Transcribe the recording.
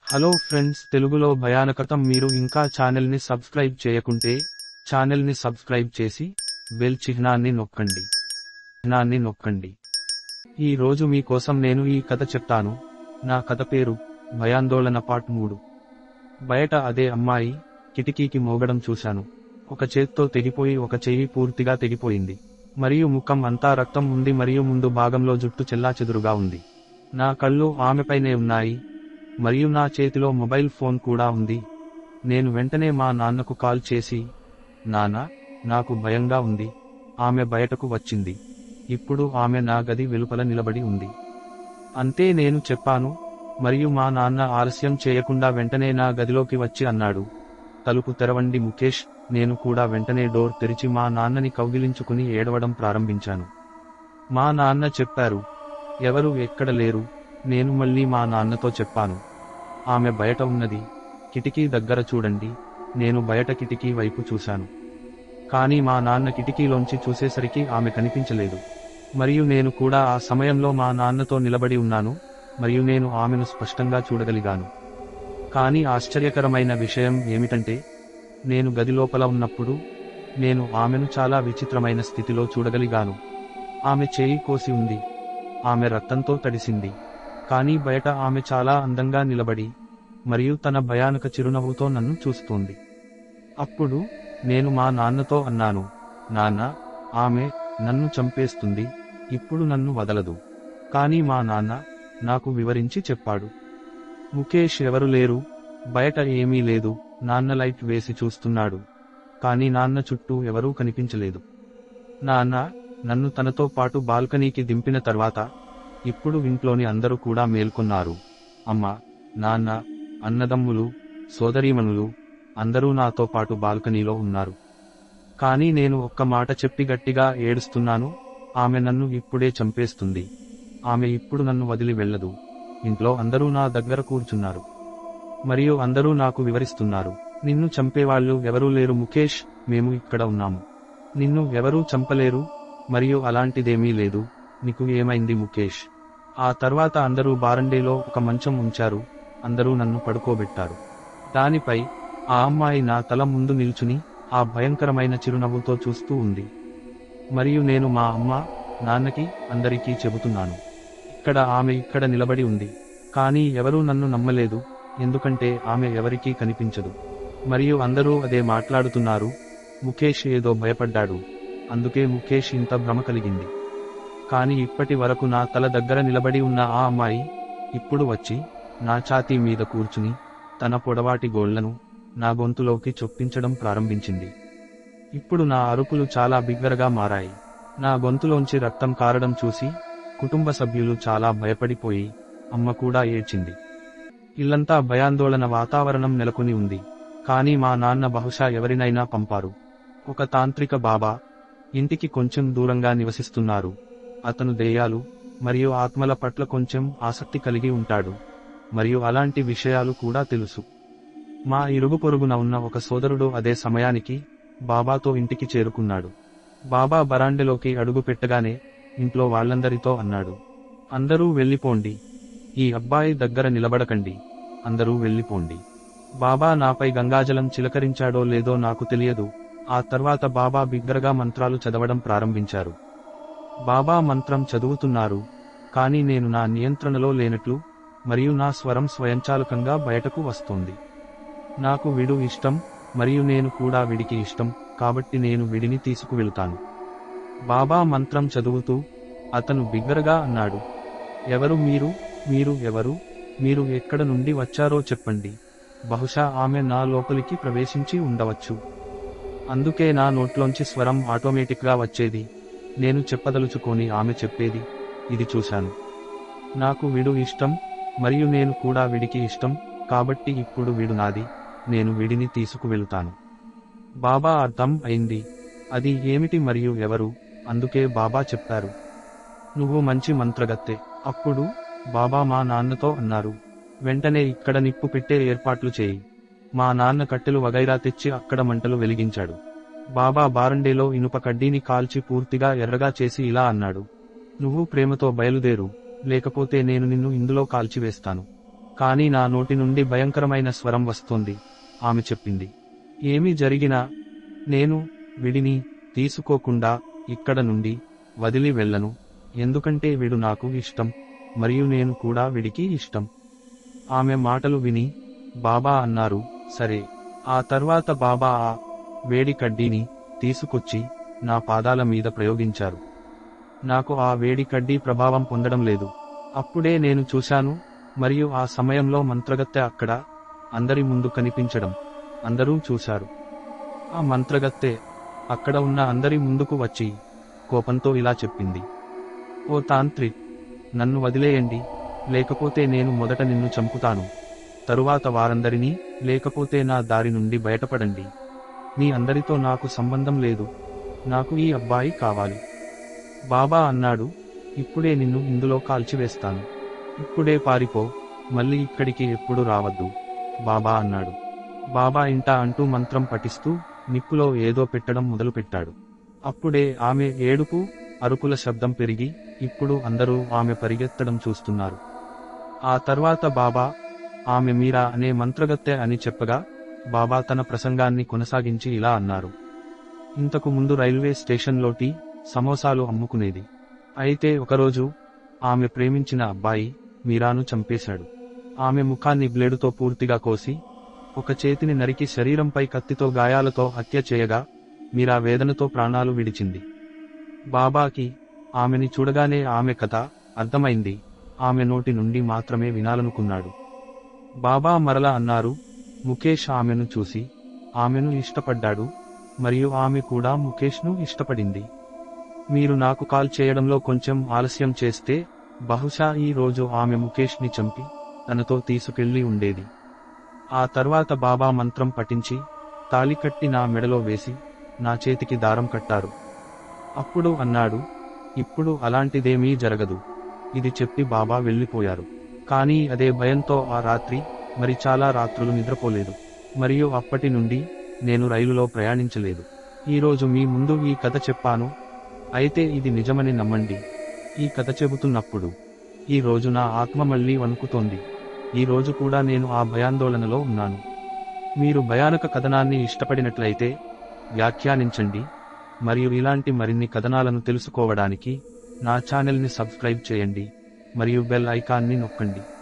hello friends తెలుగులో భయానకతం మీరు ఇంకా ఛానల్ని సబ్స్క్రైబ్ చేయకుంటే ఛానల్ని సబ్స్క్రైబ్ చేసి బెల్ చిహ్నాన్ని నొక్కండి చిహ్నాన్ని నొక్కండి ఈ రోజు మీకోసం నేను ఈ కథ చెప్తాను నా కథ పేరు భయాందోళన పార్ట్ మూడు బయట అదే అమ్మాయి కిటికీకి మోగడం చూశాను ఒక చేత్తో తెగిపోయి ఒక చెయ్యి పూర్తిగా తెగిపోయింది మరియు ముఖం అంతా రక్తం ఉంది మరియు ముందు భాగంలో జుట్టు చెల్లాచెదురుగా ఉంది నా కళ్ళు ఆమెపైనే ఉన్నాయి మరియు నా చేతిలో మొబైల్ ఫోన్ కూడా ఉంది నేను వెంటనే మా నాన్నకు కాల్ చేసి నాన్న నాకు భయంగా ఉంది ఆమె బయటకు వచ్చింది ఇప్పుడు ఆమె నా గది వెలుపల నిలబడి ఉంది అంతే నేను చెప్పాను మరియు మా నాన్న ఆలస్యం చేయకుండా వెంటనే నా గదిలోకి వచ్చి అన్నాడు తలుపు తెరవండి ముఖేష్ నేను కూడా వెంటనే డోర్ తెరిచి మా నాన్నని కౌగిలించుకుని ఏడవడం ప్రారంభించాను మా నాన్న చెప్పారు ఎవరు ఎక్కడ లేరు నేను మళ్ళీ మా నాన్నతో చెప్పాను ఆమె బయట ఉన్నది కిటికీ దగ్గర చూడండి నేను బయట కిటికీ వైపు చూశాను కానీ మా నాన్న కిటికీలోంచి చూసేసరికి ఆమె కనిపించలేదు మరియు నేను కూడా ఆ సమయంలో మా నాన్నతో నిలబడి ఉన్నాను మరియు నేను ఆమెను స్పష్టంగా చూడగలిగాను కానీ ఆశ్చర్యకరమైన విషయం ఏమిటంటే నేను గది లోపల ఉన్నప్పుడు నేను ఆమెను చాలా విచిత్రమైన స్థితిలో చూడగలిగాను ఆమె చేయి కోసి ఉంది ఆమె రక్తంతో తడిసింది కానీ బయట ఆమె చాలా అందంగా నిలబడి మరియు తన భయానక చిరునవ్వుతో నన్ను చూస్తోంది అప్పుడు నేను మా నాన్నతో అన్నాను నాన్న ఆమె నన్ను చంపేస్తుంది ఇప్పుడు నన్ను వదలదు కానీ మా నాన్న నాకు వివరించి చెప్పాడు ముఖేష్ ఎవరు లేరు బయట ఏమీ లేదు నాన్న లైట్ వేసి చూస్తున్నాడు కానీ నాన్న చుట్టూ ఎవరూ కనిపించలేదు నాన్న నన్ను తనతో పాటు బాల్కనీకి దింపిన తర్వాత ఇప్పుడు ఇంట్లోని అందరూ కూడా మేల్కొన్నారు అమ్మ నాన్న అన్నదమ్ములు సోదరీమణులు అందరూ నాతో పాటు బాల్కనీలో ఉన్నారు కానీ నేను ఒక్క మాట చెప్పి గట్టిగా ఏడుస్తున్నాను ఆమె నన్ను ఇప్పుడే చంపేస్తుంది ఆమె ఇప్పుడు నన్ను వదిలి వెళ్ళదు ఇంట్లో అందరూ నా దగ్గర కూర్చున్నారు మరియు అందరూ నాకు వివరిస్తున్నారు నిన్ను చంపేవాళ్ళు ఎవరూ లేరు ముఖేష్ మేము ఇక్కడ ఉన్నాము నిన్ను ఎవరూ చంపలేరు మరియు అలాంటిదేమీ లేదు నీకు ఏమైంది ముఖేష్ ఆ తర్వాత అందరూ బారండేలో ఒక మంచం ఉంచారు అందరూ నన్ను పడుకోబెట్టారు దానిపై ఆ అమ్మాయి నా తల ముందు నిల్చుని ఆ భయంకరమైన చిరునవ్వుతో చూస్తూ ఉంది మరియు నేను మా అమ్మ నాన్నకి అందరికీ చెబుతున్నాను ఇక్కడ ఆమె ఇక్కడ నిలబడి ఉంది కానీ ఎవరూ నన్ను నమ్మలేదు ఎందుకంటే ఆమె ఎవరికీ కనిపించదు మరియు అందరూ అదే మాట్లాడుతున్నారు ముఖేష్ ఏదో భయపడ్డాడు అందుకే ముఖేష్ ఇంత భ్రమ కలిగింది కానీ ఇప్పటి వరకు నా తల దగ్గర నిలబడి ఉన్న ఆ అమ్మాయి ఇప్పుడు వచ్చి నా ఛాతీ మీద కూర్చుని తన పొడవాటి గోళ్లను నా గొంతులోకి చొప్పించడం ప్రారంభించింది ఇప్పుడు నా అరుపులు చాలా బిగ్గరగా మారాయి నా గొంతులోంచి రక్తం కారడం చూసి కుటుంబ సభ్యులు చాలా భయపడిపోయి అమ్మ కూడా ఏడ్చింది ఇల్లంతా భయాందోళన వాతావరణం నెలకొని ఉంది కానీ మా నాన్న బహుశా ఎవరినైనా పంపారు ఒక తాంత్రిక బాబా ఇంటికి కొంచెం దూరంగా నివసిస్తున్నారు అతను దెయ్యాలు మరియు ఆత్మల పట్ల కొంచెం ఆసక్తి కలిగి ఉంటాడు మరియు అలాంటి విషయాలు కూడా తెలుసు మా ఇరుగు పొరుగున ఉన్న ఒక సోదరుడు అదే సమయానికి బాబాతో ఇంటికి చేరుకున్నాడు బాబా బరాండెలోకి అడుగు పెట్టగానే ఇంట్లో వాళ్ళందరితో అన్నాడు అందరూ వెళ్ళిపోండి ఈ అబ్బాయి దగ్గర నిలబడకండి అందరూ వెళ్ళిపోండి బాబా నాపై గంగాజలం చిలకరించాడో లేదో నాకు తెలియదు ఆ తర్వాత బాబా బిగ్గరగా మంత్రాలు చదవడం ప్రారంభించారు బాబా మంత్రం చదువుతున్నారు కానీ నేను నా నియంత్రణలో లేనట్లు మరియు నా స్వరం స్వయంచాలకంగా బయటకు వస్తోంది నాకు విడు ఇష్టం మరియు నేను కూడా విడికి ఇష్టం కాబట్టి నేను విడిని తీసుకువెళ్తాను బాబా మంత్రం చదువుతూ అతను బిగ్గరగా అన్నాడు ఎవరు మీరు మీరు ఎవరు మీరు ఎక్కడ నుండి వచ్చారో చెప్పండి బహుశా ఆమె నా లోపలికి ప్రవేశించి ఉండవచ్చు అందుకే నా నోట్లోంచి స్వరం ఆటోమేటిక్గా వచ్చేది నేను చెప్పదలుచుకొని ఆమె చెప్పేది ఇది చూశాను నాకు విడు ఇష్టం మరియు నేను కూడా విడికి ఇష్టం కాబట్టి ఇప్పుడు విడు నాది నేను విడిని తీసుకువెళ్తాను బాబా అర్థం అయింది అది ఏమిటి మరియు ఎవరు అందుకే బాబా చెప్పారు నువ్వు మంచి మంత్రగత్తె అప్పుడు బాబా మా నాన్నతో అన్నారు వెంటనే ఇక్కడ నిప్పు పెట్టే ఏర్పాట్లు చేయి మా నాన్న కట్టెలు వగైరా తెచ్చి అక్కడ మంటలు వెలిగించాడు బాబా బారండేలో ఇనుప కడ్డీని కాల్చి పూర్తిగా ఎర్రగా చేసి ఇలా అన్నాడు నువ్వు ప్రేమతో బయలుదేరు లేకపోతే నేను నిన్ను ఇందులో కాల్చివేస్తాను కానీ నా నోటి నుండి భయంకరమైన స్వరం వస్తోంది ఆమె చెప్పింది ఏమి జరిగినా నేను విడిని తీసుకోకుండా ఇక్కడ నుండి వదిలి వెళ్ళను ఎందుకంటే వీడు నాకు ఇష్టం మరియు నేను కూడా విడికి ఇష్టం ఆమె మాటలు విని బాబా అన్నారు సరే ఆ తర్వాత బాబా ఆ వేడి కడ్డీని తీసుకొచ్చి నా పాదాల మీద ప్రయోగించారు నాకు ఆ వేడి కడ్డీ ప్రభావం పొందడం లేదు అప్పుడే నేను చూశాను మరియు ఆ సమయంలో మంత్రగత్తె అక్కడ అందరి ముందు కనిపించడం అందరూ చూశారు ఆ మంత్రగత్తె అక్కడ ఉన్న అందరి ముందుకు వచ్చి కోపంతో ఇలా చెప్పింది ఓ తాంత్రిక్ నన్ను వదిలేయండి లేకపోతే నేను మొదట నిన్ను చంపుతాను తరువాత వారందరినీ లేకపోతే నా దారి నుండి బయటపడండి మీ అందరితో నాకు సంబంధం లేదు నాకు ఈ అబ్బాయి కావాలి బాబా అన్నాడు ఇప్పుడే నిన్ను ఇందులో కాల్చివేస్తాను ఇప్పుడే పారిపో మళ్ళీ ఇక్కడికి ఎప్పుడు రావద్దు బాబా అన్నాడు బాబా ఇంట అంటూ మంత్రం పఠిస్తూ నిప్పులో ఏదో పెట్టడం మొదలుపెట్టాడు అప్పుడే ఆమె ఏడుపు అరుపుల శబ్దం పెరిగి ఇప్పుడు అందరూ ఆమె పరిగెత్తడం చూస్తున్నారు ఆ తర్వాత బాబా ఆమె మీరా అనే మంత్రగత్తె అని చెప్పగా బాబా తన ప్రసంగాన్ని కొనసాగించి ఇలా అన్నారు ఇంతకు ముందు రైల్వే స్టేషన్లో టీ సమోసాలు అమ్ముకునేది అయితే ఒకరోజు ఆమె ప్రేమించిన అబ్బాయి మీరాను చంపేశాడు ఆమె ముఖాన్ని బ్లేడుతో పూర్తిగా కోసి ఒక చేతిని నరికి శరీరంపై కత్తితో గాయాలతో హత్య చేయగా మీరా వేదనతో ప్రాణాలు విడిచింది బాబాకి ఆమెని చూడగానే ఆమె కథ అర్థమైంది ఆమె నోటి నుండి మాత్రమే వినాలనుకున్నాడు బాబా మరల అన్నారు ముఖేష్ ఆమెను చూసి ఆమెను ఇష్టపడ్డాడు మరియు ఆమె కూడా ముఖేష్ను ఇష్టపడింది మీరు నాకు కాల్ చేయడంలో కొంచెం ఆలస్యం చేస్తే బహుశా ఈ రోజు ఆమె ముఖేష్ని చంపి తనతో తీసుకెళ్లి ఉండేది ఆ తర్వాత బాబా మంత్రం పఠించి తాళి కట్టి నా మెడలో వేసి నా చేతికి దారం కట్టారు అప్పుడు అన్నాడు ఇప్పుడు అలాంటిదేమీ జరగదు ఇది చెప్పి బాబా వెళ్ళిపోయారు కానీ అదే భయంతో ఆ రాత్రి మరి చాలా రాత్రులు నిద్రపోలేదు మరియు అప్పటి నుండి నేను రైలులో ప్రయాణించలేదు ఈరోజు మీ ముందు ఈ కథ చెప్పాను అయితే ఇది నిజమని నమ్మండి ఈ కథ చెబుతున్నప్పుడు ఈ రోజు నా ఆత్మ మళ్ళీ వణుకుతోంది ఈ రోజు కూడా నేను ఆ భయాందోళనలో ఉన్నాను మీరు భయానక కథనాన్ని ఇష్టపడినట్లయితే వ్యాఖ్యానించండి మరియు ఇలాంటి మరిన్ని కథనాలను తెలుసుకోవడానికి నా ఛానల్ని సబ్స్క్రైబ్ చేయండి మరియు బెల్ ఐకాన్ని నొక్కండి